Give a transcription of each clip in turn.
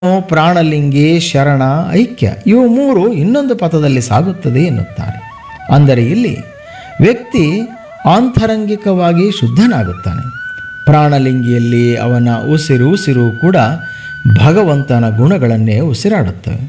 ಪ್ರಾಣಲಿಂಗಿ ಶರಣ ಐಕ್ಯ ಇವು ಮೂರು ಇನ್ನೊಂದು ಪಥದಲ್ಲಿ ಸಾಗುತ್ತದೆ ಎನ್ನುತ್ತಾರೆ ಅಂದರೆ ಇಲ್ಲಿ ವ್ಯಕ್ತಿ ಆಂತರಂಗಿಕವಾಗಿ ಶುದ್ಧನಾಗುತ್ತಾನೆ ಪ್ರಾಣಲಿಂಗಿಯಲ್ಲಿ ಅವನ ಉಸಿರು ಉಸಿರು ಕೂಡ ಭಗವಂತನ ಗುಣಗಳನ್ನೇ ಉಸಿರಾಡುತ್ತವೆ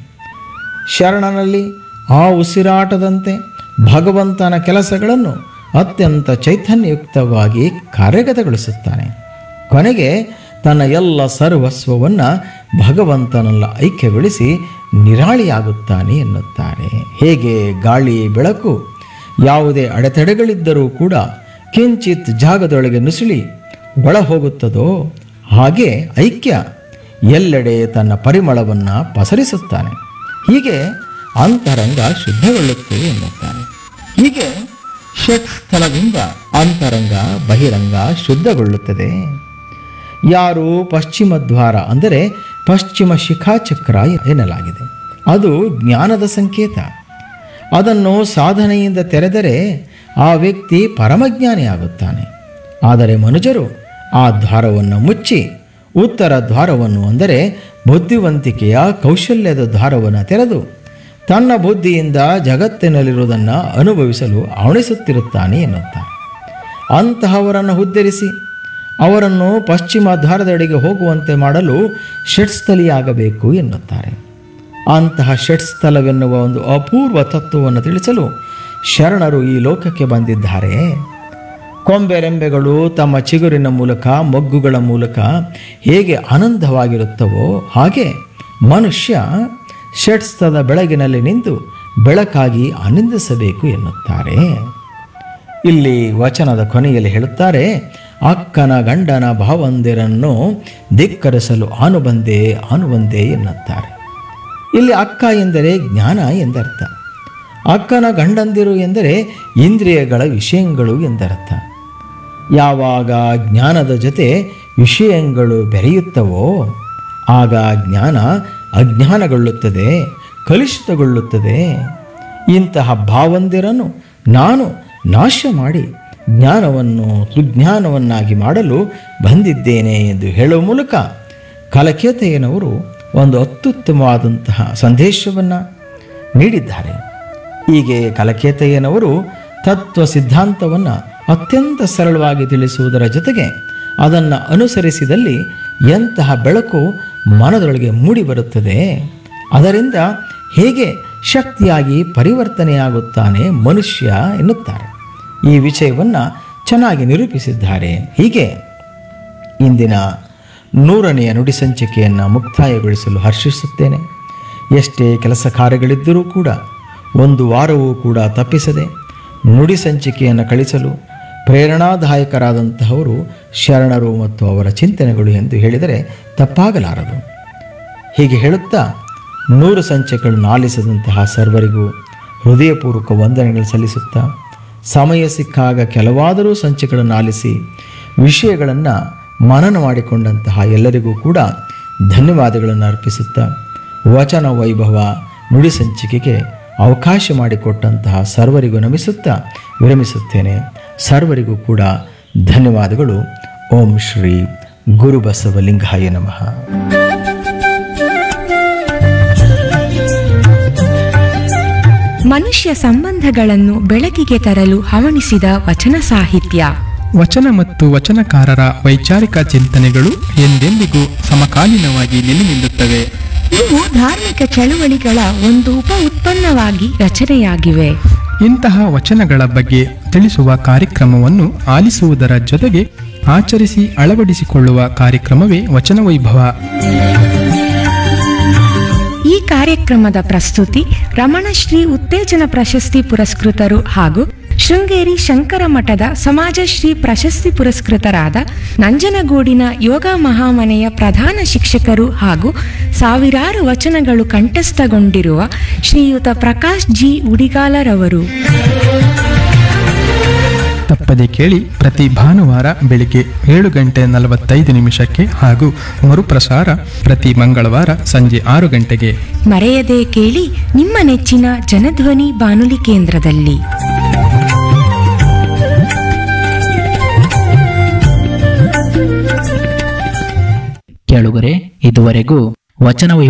ಶರಣನಲ್ಲಿ ಆ ಉಸಿರಾಟದಂತೆ ಭಗವಂತನ ಕೆಲಸಗಳನ್ನು ಅತ್ಯಂತ ಚೈತನ್ಯಯುಕ್ತವಾಗಿ ಕಾರ್ಯಗತಗೊಳಿಸುತ್ತಾನೆ ಕೊನೆಗೆ ತನ್ನ ಎಲ್ಲ ಸರ್ವಸ್ವವನ್ನು ಭಗವಂತನಲ್ಲ ಐಕ್ಯಗೊಳಿಸಿ ನಿರಾಳಿಯಾಗುತ್ತಾನೆ ಎನ್ನುತ್ತಾರೆ ಹೇಗೆ ಗಾಳಿ ಬೆಳಕು ಯಾವುದೇ ಅಡೆತಡೆಗಳಿದ್ದರೂ ಕೂಡ ಕಿಂಚಿತ್ ಜಾಗದೊಳಗೆ ನುಸುಳಿ ಒಳ ಹೋಗುತ್ತದೋ ಹಾಗೆ ಐಕ್ಯ ಎಲ್ಲೆಡೆ ತನ್ನ ಪರಿಮಳವನ್ನು ಪಸರಿಸುತ್ತಾನೆ ಹೀಗೆ ಅಂತರಂಗ ಶುದ್ಧಗೊಳ್ಳುತ್ತದೆ ಎನ್ನುತ್ತಾನೆ ಹೀಗೆ ಷಟ್ ಸ್ಥಳದಿಂದ ಅಂತರಂಗ ಬಹಿರಂಗ ಶುದ್ಧಗೊಳ್ಳುತ್ತದೆ ಯಾರು ಪಶ್ಚಿಮ ದ್ವಾರ ಅಂದರೆ ಪಶ್ಚಿಮ ಶಿಖಾಚಕ್ರ ಎನ್ನಲಾಗಿದೆ ಅದು ಜ್ಞಾನದ ಸಂಕೇತ ಅದನ್ನು ಸಾಧನೆಯಿಂದ ತೆರೆದರೆ ಆ ವ್ಯಕ್ತಿ ಪರಮಜ್ಞಾನಿಯಾಗುತ್ತಾನೆ ಆದರೆ ಮನುಜರು ಆ ದ್ವಾರವನ್ನು ಮುಚ್ಚಿ ಉತ್ತರ ದ್ವಾರವನ್ನು ಅಂದರೆ ಬುದ್ಧಿವಂತಿಕೆಯ ಕೌಶಲ್ಯದ ದ್ವಾರವನ್ನು ತೆರೆದು ತನ್ನ ಬುದ್ಧಿಯಿಂದ ಜಗತ್ತಿನಲ್ಲಿರುವುದನ್ನು ಅನುಭವಿಸಲು ಅವಣಿಸುತ್ತಿರುತ್ತಾನೆ ಎನ್ನುತ್ತಾರೆ ಅಂತಹವರನ್ನು ಉದ್ಧರಿಸಿ ಅವರನ್ನು ಪಶ್ಚಿಮ ದ್ವಾರದೆಡೆಗೆ ಹೋಗುವಂತೆ ಮಾಡಲು ಷಟ್ಸ್ಥಲಿಯಾಗಬೇಕು ಎನ್ನುತ್ತಾರೆ ಅಂತಹ ಷಟ್ಸ್ಥಲವೆನ್ನುವ ಒಂದು ಅಪೂರ್ವ ತತ್ವವನ್ನು ತಿಳಿಸಲು ಶರಣರು ಈ ಲೋಕಕ್ಕೆ ಬಂದಿದ್ದಾರೆ ಕೊಂಬೆರೆಂಬೆಗಳು ತಮ್ಮ ಚಿಗುರಿನ ಮೂಲಕ ಮೊಗ್ಗುಗಳ ಮೂಲಕ ಹೇಗೆ ಆನಂದವಾಗಿರುತ್ತವೋ ಹಾಗೆ ಮನುಷ್ಯ ಷಟ್ಸ್ಥದ ಬೆಳಗಿನಲ್ಲಿ ನಿಂತು ಬೆಳಕಾಗಿ ಆನಂದಿಸಬೇಕು ಎನ್ನುತ್ತಾರೆ ಇಲ್ಲಿ ವಚನದ ಕೊನೆಯಲ್ಲಿ ಹೇಳುತ್ತಾರೆ ಅಕ್ಕನ ಗಂಡನ ಭಾವಂದಿರನ್ನು ಧಿಕ್ಕರಿಸಲು ಆನುಬಂದೆ ಆನುಬಂದೆ ಎನ್ನುತ್ತಾರೆ ಇಲ್ಲಿ ಅಕ್ಕ ಎಂದರೆ ಜ್ಞಾನ ಎಂದರ್ಥ ಅಕ್ಕನ ಗಂಡಂದಿರು ಎಂದರೆ ಇಂದ್ರಿಯಗಳ ವಿಷಯಗಳು ಎಂದರ್ಥ ಯಾವಾಗ ಜ್ಞಾನದ ಜೊತೆ ವಿಷಯಗಳು ಬೆರೆಯುತ್ತವೋ ಆಗ ಜ್ಞಾನ ಅಜ್ಞಾನಗೊಳ್ಳುತ್ತದೆ ಕಲುಷಿತಗೊಳ್ಳುತ್ತದೆ ಇಂತಹ ಭಾವಂದಿರನ್ನು ನಾನು ನಾಶ ಮಾಡಿ ಜ್ಞಾನವನ್ನು ಸುಜ್ಞಾನವನ್ನಾಗಿ ಮಾಡಲು ಬಂದಿದ್ದೇನೆ ಎಂದು ಹೇಳುವ ಮೂಲಕ ಕಲಕೇತೆಯನವರು ಒಂದು ಅತ್ಯುತ್ತಮವಾದಂತಹ ಸಂದೇಶವನ್ನು ನೀಡಿದ್ದಾರೆ ಹೀಗೆ ಕಲಕೇತೆಯನವರು ತತ್ವ ಸಿದ್ಧಾಂತವನ್ನು ಅತ್ಯಂತ ಸರಳವಾಗಿ ತಿಳಿಸುವುದರ ಜೊತೆಗೆ ಅದನ್ನು ಅನುಸರಿಸಿದಲ್ಲಿ ಎಂತಹ ಬೆಳಕು ಮನದೊಳಗೆ ಮೂಡಿಬರುತ್ತದೆ ಅದರಿಂದ ಹೇಗೆ ಶಕ್ತಿಯಾಗಿ ಪರಿವರ್ತನೆಯಾಗುತ್ತಾನೆ ಮನುಷ್ಯ ಎನ್ನುತ್ತಾರೆ ಈ ವಿಷಯವನ್ನು ಚೆನ್ನಾಗಿ ನಿರೂಪಿಸಿದ್ದಾರೆ ಹೀಗೆ ಇಂದಿನ ನೂರನೆಯ ನುಡಿ ಸಂಚಿಕೆಯನ್ನು ಮುಕ್ತಾಯಗೊಳಿಸಲು ಹರ್ಷಿಸುತ್ತೇನೆ ಎಷ್ಟೇ ಕೆಲಸ ಕಾರ್ಯಗಳಿದ್ದರೂ ಕೂಡ ಒಂದು ವಾರವೂ ಕೂಡ ತಪ್ಪಿಸದೆ ನುಡಿ ಸಂಚಿಕೆಯನ್ನು ಕಳಿಸಲು ಪ್ರೇರಣಾದಾಯಕರಾದಂತಹವರು ಶರಣರು ಮತ್ತು ಅವರ ಚಿಂತನೆಗಳು ಎಂದು ಹೇಳಿದರೆ ತಪ್ಪಾಗಲಾರದು ಹೀಗೆ ಹೇಳುತ್ತಾ ನೂರು ಸಂಚಿಕೆಗಳನ್ನು ಆಲಿಸಿದಂತಹ ಸರ್ವರಿಗೂ ಹೃದಯಪೂರ್ವಕ ವಂದನೆಗಳು ಸಲ್ಲಿಸುತ್ತಾ ಸಮಯ ಸಿಕ್ಕಾಗ ಕೆಲವಾದರೂ ಸಂಚಿಕೆಗಳನ್ನು ಆಲಿಸಿ ವಿಷಯಗಳನ್ನು ಮನನ ಮಾಡಿಕೊಂಡಂತಹ ಎಲ್ಲರಿಗೂ ಕೂಡ ಧನ್ಯವಾದಗಳನ್ನು ಅರ್ಪಿಸುತ್ತಾ ವಚನ ವೈಭವ ನುಡಿ ಸಂಚಿಕೆಗೆ ಅವಕಾಶ ಮಾಡಿಕೊಟ್ಟಂತಹ ಸರ್ವರಿಗೂ ನಮಿಸುತ್ತಾ ವಿರಮಿಸುತ್ತೇನೆ ಸರ್ವರಿಗೂ ಕೂಡ ಧನ್ಯವಾದಗಳು ಓಂ ಶ್ರೀ ಗುರುಬಸವಲಿಂಗಾಯ ನಮಃ ಮನುಷ್ಯ ಸಂಬಂಧಗಳನ್ನು ಬೆಳಕಿಗೆ ತರಲು ಹವಣಿಸಿದ ವಚನ ಸಾಹಿತ್ಯ ವಚನ ಮತ್ತು ವಚನಕಾರರ ವೈಚಾರಿಕ ಚಿಂತನೆಗಳು ಎಂದೆಂದಿಗೂ ಸಮಕಾಲೀನವಾಗಿ ನೆಲೆ ನಿಲ್ಲುತ್ತವೆ ಇವು ಧಾರ್ಮಿಕ ಚಳುವಳಿಗಳ ಒಂದು ಉಪ ಉತ್ಪನ್ನವಾಗಿ ರಚನೆಯಾಗಿವೆ ಇಂತಹ ವಚನಗಳ ಬಗ್ಗೆ ತಿಳಿಸುವ ಕಾರ್ಯಕ್ರಮವನ್ನು ಆಲಿಸುವುದರ ಜೊತೆಗೆ ಆಚರಿಸಿ ಅಳವಡಿಸಿಕೊಳ್ಳುವ ಕಾರ್ಯಕ್ರಮವೇ ವಚನ ವೈಭವ ಈ ಕಾರ್ಯಕ್ರಮದ ಪ್ರಸ್ತುತಿ ರಮಣಶ್ರೀ ಉತ್ತೇಜನ ಪ್ರಶಸ್ತಿ ಪುರಸ್ಕೃತರು ಹಾಗೂ ಶೃಂಗೇರಿ ಶಂಕರ ಮಠದ ಸಮಾಜಶ್ರೀ ಪ್ರಶಸ್ತಿ ಪುರಸ್ಕೃತರಾದ ನಂಜನಗೂಡಿನ ಯೋಗ ಮಹಾಮನೆಯ ಪ್ರಧಾನ ಶಿಕ್ಷಕರು ಹಾಗೂ ಸಾವಿರಾರು ವಚನಗಳು ಕಂಠಸ್ಥಗೊಂಡಿರುವ ಶ್ರೀಯುತ ಪ್ರಕಾಶ್ ಜಿ ಉಡಿಗಾಲರವರು ತಪ್ಪದೆ ಕೇಳಿ ಪ್ರತಿ ಭಾನುವಾರ ಬೆಳಿಗ್ಗೆ ಏಳು ಗಂಟೆ ನಲವತ್ತೈದು ನಿಮಿಷಕ್ಕೆ ಹಾಗೂ ಮರುಪ್ರಸಾರ ಪ್ರತಿ ಮಂಗಳವಾರ ಸಂಜೆ ಆರು ಗಂಟೆಗೆ ಮರೆಯದೆ ಕೇಳಿ ನಿಮ್ಮ ನೆಚ್ಚಿನ ಜನಧ್ವನಿ ಬಾನುಲಿ ಕೇಂದ್ರದಲ್ಲಿ ಕೇಳುಗರೆ ಇದುವರೆಗೂ ವಚನ